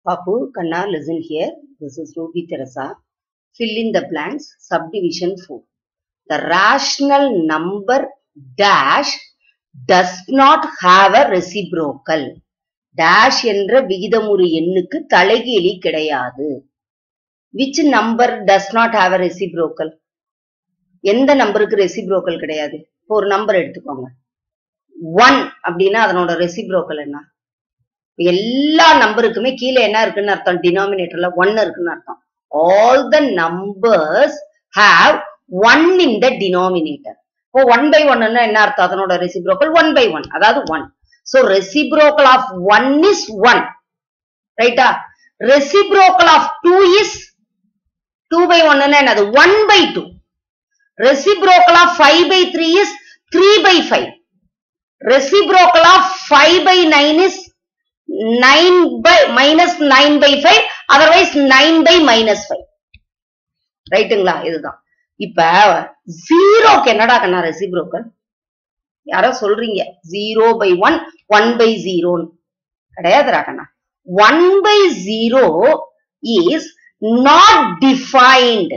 Papu, Kanna, listen here. This is Ruby Teresa. Fill in the blanks. Subdivision 4. The rational number dash does not have a reciprocal. dash என்ற விகிதமுறு எண்ணுக்கு தலைகீழி கிடையாது which number does not have a reciprocal எந்த நம்பருக்கு reciprocal கிடையாது இப்போ ஒரு number எடுத்துக்கோங்க ஒன் அப்படின்னா அதனோட ரெசிப்ரோக்கல் என்ன எல்லா நம்பருக்குமே கீழே என்ன இருக்குன்னு அர்த்தம் டினாமினேட்டர்ல ஒன் இருக்குன்னு அர்த்தம் all the numbers have one in the denominator இப்போ ஒன் பை ஒன்னு என்ன அர்த்தம் அதனோட ரெசிப்ரோக்கல் ஒன் பை ஒன் அதாவது one so reciprocal of one is one ரைட்டா reciprocal of two is two by ஒன்னு என்னது one by two reciprocal of 5 by 3 is 3 by 5. Reciprocal of 5 by 9 is 9 by minus 9 by 5. Otherwise 9 by minus 5. ரைட்டுங்களா இதுதான் இப்ப ஜீரோக்கு என்னடா கண்ணா reciprocal யாரோ சொல்றீங்க zero by one one by ஜீரோன்னு கிடையாதுடா கண்ணா one by zero is not defined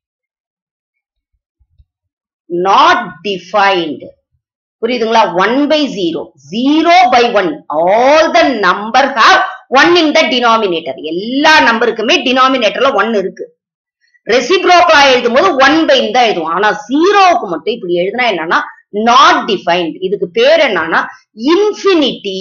not defined புரியுதுங்களா one by zero zero by one all the number have one in the denominator எல்லா நம்பருக்குமே டினாமினேட்டர்ல ஒன் இருக்கு ரெசிப்ரோக்கலா எழுதும் போது ஒன் பை தான் எழுதுவோம் ஆனா ஜீரோவுக்கு மட்டும் இப்படி எழுதுனா என்னன்னா நாட் டிஃபைன்ட் இதுக்கு பேர் என்னன்னா இன்ஃபினிட்டி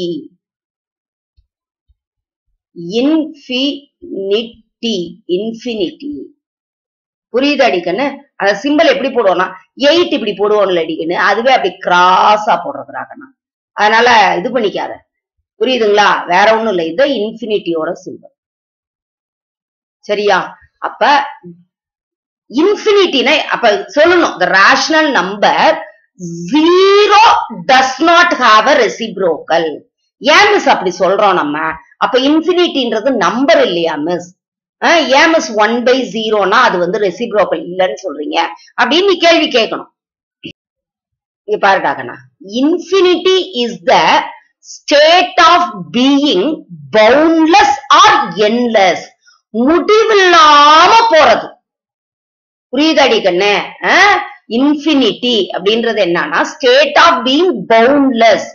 இன்ஃபினிட்டி இன்ஃபினிட்டி புரியுது அடிக்கன்னு அந்த சிம்பிள் எப்படி போடுவோம்னா எயிட் இப்படி போடுவோம்ல அடிக்கன்னு அதுவே அப்படி கிராஸா போடுறதுறாகண்ணா அதனால இது பண்ணிக்காத புரியுதுங்களா வேற ஒண்ணும் இல்லை இது இன்ஃபினிட்டியோட சிம்பிள் சரியா அப்ப இன்ஃபினிட்டினா அப்ப சொல்லணும் the rational number zero does not have a reciprocal ஏன் மிஸ் அப்படி சொல்றோம் நம்ம அப்ப இன்ஃபினிட்டின்றது நம்பர் இல்லையா மிஸ் ஏன் மிஸ் ஒன் பை ஜீரோனா அது வந்து ரெசிப்ரோக்கல் இல்லைன்னு சொல்றீங்க அப்படின்னு நீ கேள்வி கேட்கணும் இங்க பாருடாகண்ணா infinity is the state of being boundless or endless முடிவில்லாம போறது புரியுதாடி கண்ணு இன்ஃபினிட்டி அப்படின்றது என்னன்னா state of being boundless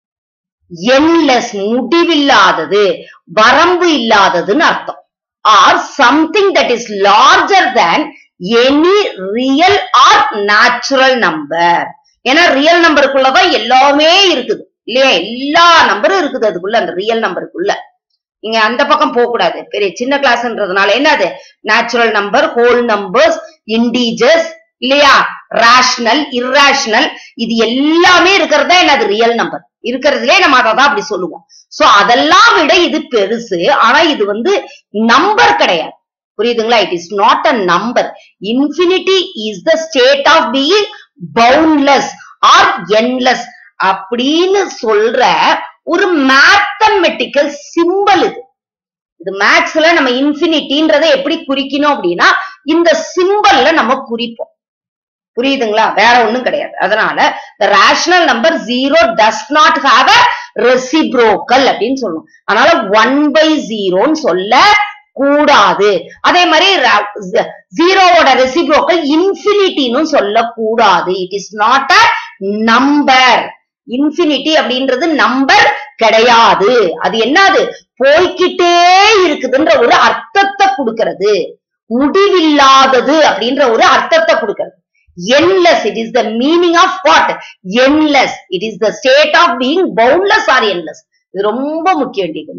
endless முடிவில்லாதது வரம்பு இல்லாததுன்னு அர்த்தம் or something that is larger than any real or natural number ஏன்னா ரியல் நம்பருக்குள்ளதான் எல்லாமே இருக்குது இல்லையா எல்லா நம்பரும் இருக்குது அதுக்குள்ள அந்த ரியல் நம்பருக்குள்ள நீங்க அந்த பக்கம் போக கூடாது பெரிய சின்ன கிளாஸ்ன்றதுனால என்னது natural number whole numbers integers இல்லையா ரேஷனல் இர்ரேஷனல் இது எல்லாமே இருக்கிறதா என்னது ரியல் நம்பர் இருக்கிறதுலே நம்ம அதை தான் அப்படி சொல்லுவோம் சோ அதெல்லாம் விட இது பெருசு ஆனா இது வந்து நம்பர் கிடையாது புரியுதுங்களா it is not a number infinity is the state of being boundless or endless அப்படின்னு சொல்ற ஒரு மேத்தமெட்டிக்கல் சிம்பிள் இது இது மேக்ஸ்ல நம்ம இன்ஃபினிட்டின்றதை எப்படி குறிக்கணும் அப்படின்னா இந்த சிம்பிள்ல நம்ம குறிப்போம் புரியுதுங்களா வேற ஒண்ணும் கிடையாது அதனால the rational number zero does not have a reciprocal அப்படின்னு சொல்லணும் அதனால ஒன் பை ஜீரோன்னு சொல்ல கூடாது அதே மாதிரி ஜீரோவோட ரெசிப்ரோக்கல் இன்ஃபினிட்டின்னு சொல்லக்கூடாது it is not a number infinity அப்படின்றது நம்பர் கிடையாது அது என்னது போய்கிட்டே இருக்குதுன்ற ஒரு அர்த்தத்தை கொடுக்கிறது முடிவில்லாதது அப்படின்ற ஒரு அர்த்தத்தை கொடுக்கிறது endless it is the meaning of what endless it is the state of being boundless or endless இது ரொம்ப முக்கியம் வேண்டியது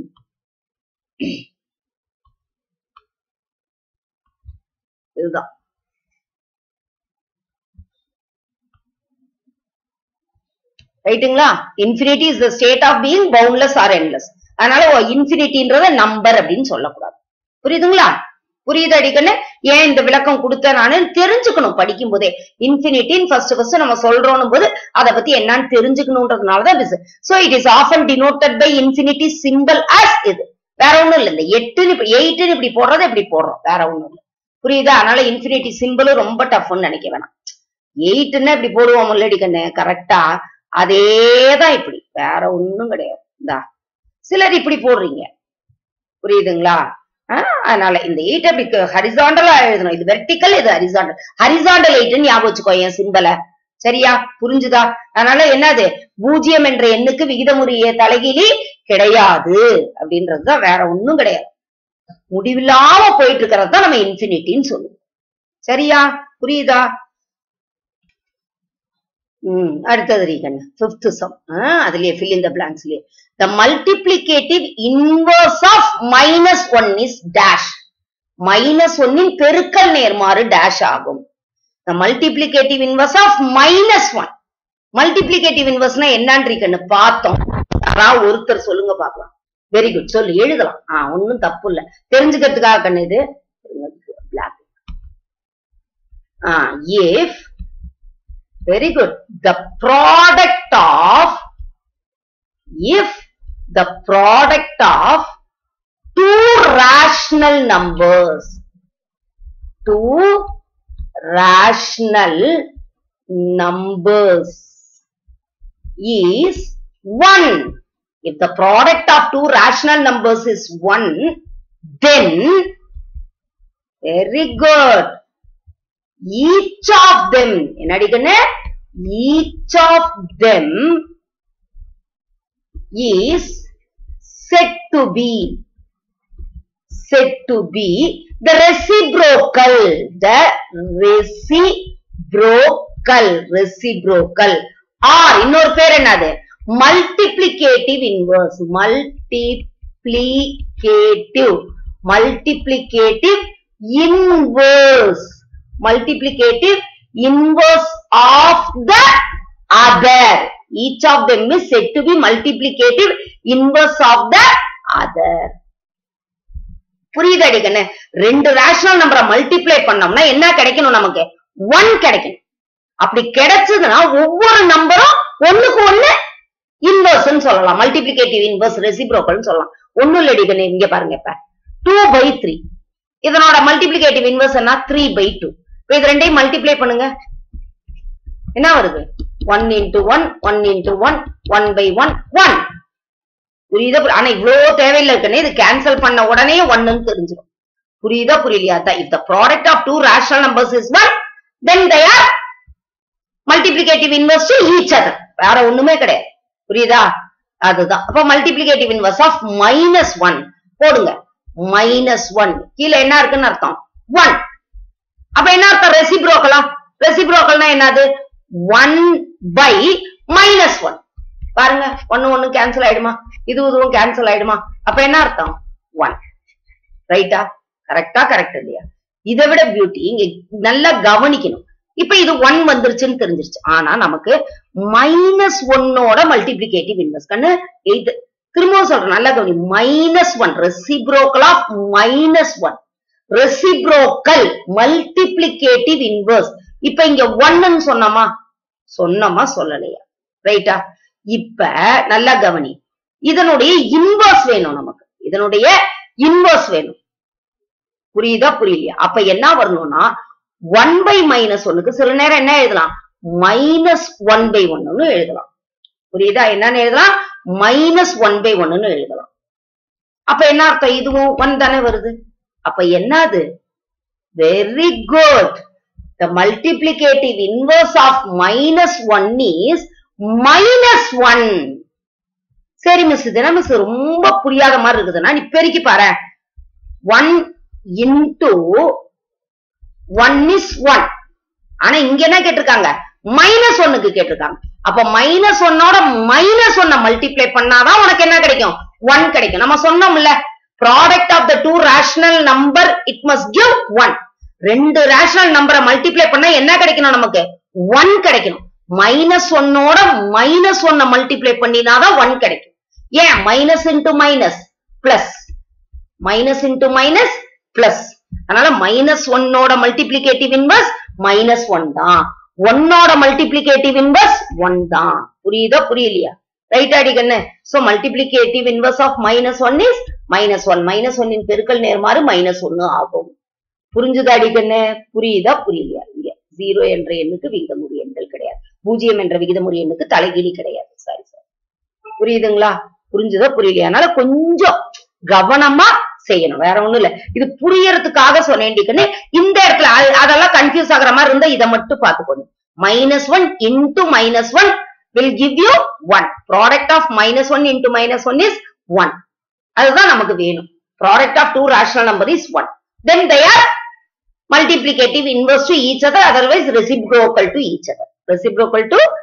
இதுதான் ரைட்டுங்களா infinity is the state of being boundless or endless அதனால இன்ஃபினிட்டின்றத நம்பர் அப்படின்னு சொல்லக்கூடாது புரியுதுங்களா புரியுது அடிக்கன்னு ஏன் இந்த விளக்கம் கொடுத்தேன் நானு தெரிஞ்சுக்கணும் படிக்கும் போதே இன்ஃபினிட்டின் ஃபர்ஸ்ட் ஃபர்ஸ்ட் நம்ம சொல்றோம் போது அதை பத்தி என்னன்னு தெரிஞ்சுக்கணும்ன்றதுனாலதான் இது so it is often denoted by infinity simple as இது வேற ஒண்ணும் இல்ல இந்த எட்டுன்னு எயிட்டுன்னு இப்படி போடுறத இப்படி போடுறோம் வேற ஒண்ணும் இல்ல புரியுதா அதனால இன்ஃபினிட்டி சிம்பிளும் ரொம்ப டஃப்னு நினைக்க வேணாம் எயிட்டுன்னு இப்படி போடுவோம் முல்லடிக்கண்ணு கரெக்டா அதேதான் இப்படி வேற ஒண்ணும் கிடையாது இந்தா சிலர் இப்படி போடுறீங்க புரியுதுங்களா ஆஹ் அதனால இந்த எயிட் அப்படி ஹரிசாண்டலா எழுதணும் இது வெர்டிக்கல் இது ஹரிசாண்டல் ஹரிசாண்டல் எயிட்னு ஞாபகம் வச்சுக்கோ என் சிம்பல சரியா புரிஞ்சுதா அதனால என்னது பூஜ்ஜியம் என்ற எண்ணுக்கு விகிதமுறைய தலைகீழி கிடையாது அப்படின்றதுதான் வேற ஒண்ணும் கிடையாது முடிவில்லாம போயிட்டு இருக்கிறது தான் நம்ம இன்ஃபினிட்டின்னு சொல்லுவோம் சரியா புரியுதா ம் அடுத்தது ரீகன் பிப்த் சம் அதுலயே ஃபில் இன் த பிளாங்க்ஸ்லயே the multiplicative inverse of minus one is dash minus ஒன்னின் பெருக்கல் நேர்மாறு டேஷ் ஆகும் the multiplicative inverse of minus one multiplicative இன்வர்ஸ்னா என்னன்னு ரீகன் பார்த்தோம் யாராவது ஒருத்தர் சொல்லுங்க பார்க்கலாம் வெரி குட் சொல்லு எழுதலாம் ஆ ஒன்னும் தப்பு இல்ல தெரிஞ்சுக்கிறதுக்காக கண்ணு இது பிளாக் ஆ if very good the product of if the product of two rational numbers two rational numbers is 1 if the product of two rational numbers is 1 then very good each of them என்னடி கண்ணு each of them is said to be said to be the reciprocal the reciprocal reciprocal or இன்னொரு பேர் என்னது multiplicative inverse multiplicative multiplicative inverse multiplicative inverse of the other. Each of them is said to be multiplicative inverse of the other. புரியுதாடி கண்ணு ரெண்டு rational நம்பரை multiply பண்ணோம்னா என்ன கிடைக்கணும் நமக்கு ஒன் கிடைக்கணும் அப்படி கிடைச்சதுன்னா ஒவ்வொரு நம்பரும் ஒண்ணுக்கு ஒண்ணு இன்வர்ஸ் சொல்லலாம் மல்டிபிளிகேட்டிவ் இன்வர்ஸ் ரெசிப்ரோக்கல் சொல்லலாம் ஒண்ணும் இல்லடி கண்ணு இங்க பாருங்க இப்ப டூ பை த்ரீ இதனோட மல்டிபிளிகேட்டிவ் இன்வர்ஸ் என்ன த்ரீ பை டூ இப்ப இது ரெண்டையும் மல்டிப்ளை பண்ணுங்க என்ன வருது one into one one into one one by one one புரியுதா ஆனா இவ்வளவு தேவையில்லை இருக்குன்னு இது கேன்சல் பண்ண உடனே ஒன்னு தெரிஞ்சிடும் புரியுதா புரியலையா தான் if the product of two rational numbers is one then they are multiplicative inverse to each other வேற ஒண்ணுமே கிடையாது புரியுதா அதுதான் அப்ப multiplicative inverse of minus one போடுங்க மைனஸ் ஒன் கீழே என்ன இருக்குன்னு அர்த்தம் ஒன் அப்ப என்ன அர்த்தம் ரெசிப்ரோக்கலா ரெசிப்ரோக்கல்னா என்னது ஒன் பை மைனஸ் ஒன் பாருங்க ஒன்னு ஒண்ணு கேன்சல் ஆயிடுமா இது இதுவும் கேன்சல் ஆயிடுமா அப்ப என்ன அர்த்தம் ஒன் ரைட்டா கரெக்டா கரெக்ட் இல்லையா இதை விட பியூட்டி இங்க நல்லா கவனிக்கணும் இப்ப இது ஒன் வந்துருச்சுன்னு தெரிஞ்சிருச்சு ஆனா நமக்கு மைனஸ் ஒன்னோட மல்டிபிளிகேட்டிவ் இன்வெஸ்ட் கண்ணு இது திரும்பவும் சொல்றேன் நல்லா கவனி minus one reciprocal of minus one reciprocal multiplicative inverse இப்ப இங்க ஒன்னு சொன்னோமா சொன்னோமா சொல்லலையா ரைட்டா இப்ப நல்லா கவனி இதனுடைய இன்வர்ஸ் வேணும் நமக்கு இதனுடைய இன்வர்ஸ் வேணும் புரியுதா புரியலையா அப்ப என்ன வரணும்னா ஒன் பை மைனஸ் ஒன்னுக்கு சில நேரம் என்ன எழுதலாம் மைனஸ் ஒன் பை ஒன்னு எழுதலாம் புரியுதா என்னன்னு எழுதலாம் மைனஸ் ஒன் பை ஒன்னு எழுதலாம் அப்ப என்ன அர்த்தம் இதுவும் ஒன் தானே வருது அப்ப என்னது very good the multiplicative inverse of minus one is minus one சரி மிஸ் இது என்ன மிஸ் ரொம்ப புரியாத மாதிரி இருக்குதுன்னா நீ பெருக்கி பாரு one into one is one ஆனா இங்க என்ன கேட்டிருக்காங்க மைனஸ் ஒன்னுக்கு கேட்டிருக்காங்க அப்ப மைனஸ் ஒன்னோட மைனஸ் ஒன்ன மல்டிப்ளை பண்ணாதான் உனக்கு என்ன கிடைக்கும் ஒன் கிடைக்கும் நம்ம சொன்னோம்ல product of the two rational number it must give one ரெண்டு ரேஷனல் நம்பரை மல்டிப்ளை பண்ணா என்ன கிடைக்கணும் நமக்கு ஒன் கிடைக்கணும் மைனஸ் ஒன்னோட மைனஸ் ஒன்ன மல்டிப்ளை பண்ணினாதான் ஒன் கிடைக்கும் ஏன் minus into minus plus minus into minus plus அதனால மைனஸ் ஒன்னோட மல்டிபிளிகேட்டிவ் இன்வர்ஸ் மைனஸ் ஒன் தான் ஒன்னோட மல்டிபிளிகேட்டிவ் இன்வர்ஸ் ஒன் தான் புரியுதா புரியலையா ரைட் அடி கண்ணு so multiplicative inverse of minus one is minus one minus ஒன்னின் பெருக்கல் நேர்மாறு மைனஸ் ஒன்னு ஆகும் புரிஞ்சுதா அடி கண்ணு புரியுதா புரியலையா இங்க ஜீரோ என்ற எண்ணுக்கு விகிதமுறி எண்கள் கிடையாது பூஜ்ஜியம் என்ற விகிதமுறி எண்ணுக்கு தலைகீழி கிடையாது சாரி சார் புரியுதுங்களா புரிஞ்சுதா புரியலையா அதனால கொஞ்சம் கவனமா செய்யணும் வேற ஒண்ணும் இல்ல இது புரியறதுக்காக சொன்னேன்டிக்கன்னு இந்த இடத்துல அது- அதெல்லாம் கன்ஃபியூஸ் ஆகுற மாதிரி இருந்தா இதை மட்டும் பாத்துக்கணும் minus one into minus one will give you one product of minus one into minus one is one அதுதான் நமக்கு வேணும் product of two rational number is one then they are multiplicative inverse to each other otherwise reciprocal to each other reciprocal to